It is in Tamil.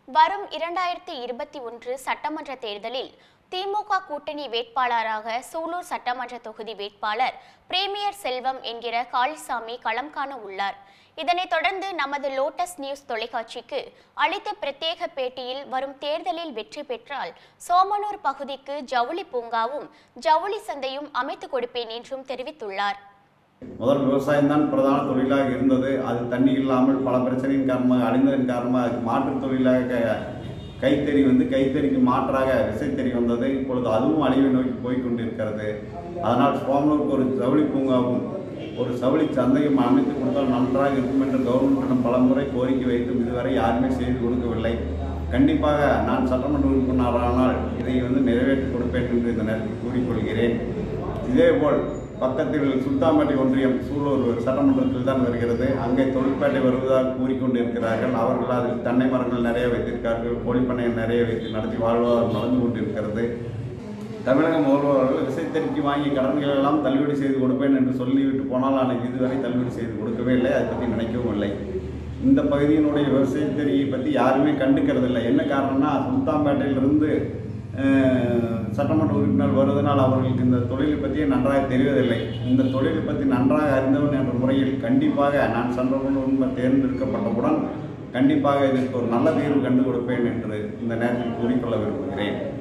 வரும் இரண்டாயிரத்தி இருபத்தி ஒன்று சட்டமன்ற தேர்தலில் திமுக கூட்டணி வேட்பாளராக சூலூர் சட்டமன்ற தொகுதி வேட்பாளர் பிரேமியர் செல்வம் என்கிற காளிசாமி களம் காண உள்ளார் இதனைத் தொடர்ந்து நமது லோட்டஸ் நியூஸ் தொலைக்காட்சிக்கு அளித்த பிரத்யேக பேட்டியில் வரும் தேர்தலில் வெற்றி பெற்றால் சோமனூர் பகுதிக்கு ஜவுளி பூங்காவும் ஜவுளி சந்தையும் அமைத்துக் கொடுப்பேன் என்றும் தெரிவித்துள்ளார் முதல் விவசாயம் தான் பிரதான தொழிலாக இருந்தது அது தண்ணி இல்லாமல் பல பிரச்சனையின் காரணமாக அழிந்ததன் காரணமாக அதுக்கு மாற்றுத் தொழிலாக க- கைத்தறி வந்து கைத்தறிக்கு மாற்றாக விசைத்தறி வந்தது இப்பொழுது அதுவும் அழிவை நோக்கி போய் கொண்டிருக்கிறது அதனால் சோமனூருக்கு ஒரு ஜவுளி பூங்காவும் ஒரு ஜவுளி சந்தையும் அமைத்து கொடுத்தால் நன்றாக இருக்கும் என்று கவர்மெண்டிடம் பலமுறை கோரிக்கை வைத்தும் இதுவரை யாருமே செய்து கொடுக்கவில்லை கண்டிப்பாக நான் சட்டமன்ற உறுப்பினரானால் இதை வந்து நிறைவேற்றி கொடுப்பேன் என்று இந்த நேரத்தில் கூறிக்கொள்கிறேன் இதேபோல் பக்கத்தில் சுல்தான்பேட்டை ஒன்றியம் சூலூர் சட்டமன்றத்தில் தான் வருகிறது அங்கே தொழிற்பேட்டை வருவதாக கூறிக்கொண்டிருக்கிறார்கள் அவர்கள் அதில் தென்னை மரங்கள் நிறைய வைத்திருக்கிறார்கள் கோழிப்பண்ணைகள் நிறைய வைத்து நடத்தி வாழ்வாதாரம் நடந்து கொண்டிருக்கிறது தமிழக முதல்வர்கள் விசைத்தறிக்கு வாங்கிய கடன்கள் எல்லாம் தள்ளுபடி செய்து கொடுப்பேன் என்று சொல்லிவிட்டு போனால் ஆனால் இதுவரை தள்ளுபடி செய்து கொடுக்கவே இல்லை அதை பற்றி நினைக்கவும் இல்லை இந்த பகுதியினுடைய விவசாயத்தறியை பற்றி யாருமே கண்டுக்கிறதில்லை என்ன காரணம்னா சுல்தான்பேட்டையிலிருந்து அஹ், சட்டமன்ற உறுப்பினர் வருவதனால் அவர்களுக்கு இந்த தொழிலை பற்றி நன்றாக தெரிவதில்லை இந்த தொழிலை பற்றி நன்றாக அறிந்தவன் என்ற முறையில் கண்டிப்பாக நான் சட்டமன்ற உறுப்பினர் தேர்ந்தெடுக்கப்பட்டவுடன் கண்டிப்பாக இதற்கு ஒரு நல்ல தீர்வு கண்டு கொடுப்பேன் என்று இந்த நேரத்தில் கூறிக்கொள்ள விரும்புகிறேன்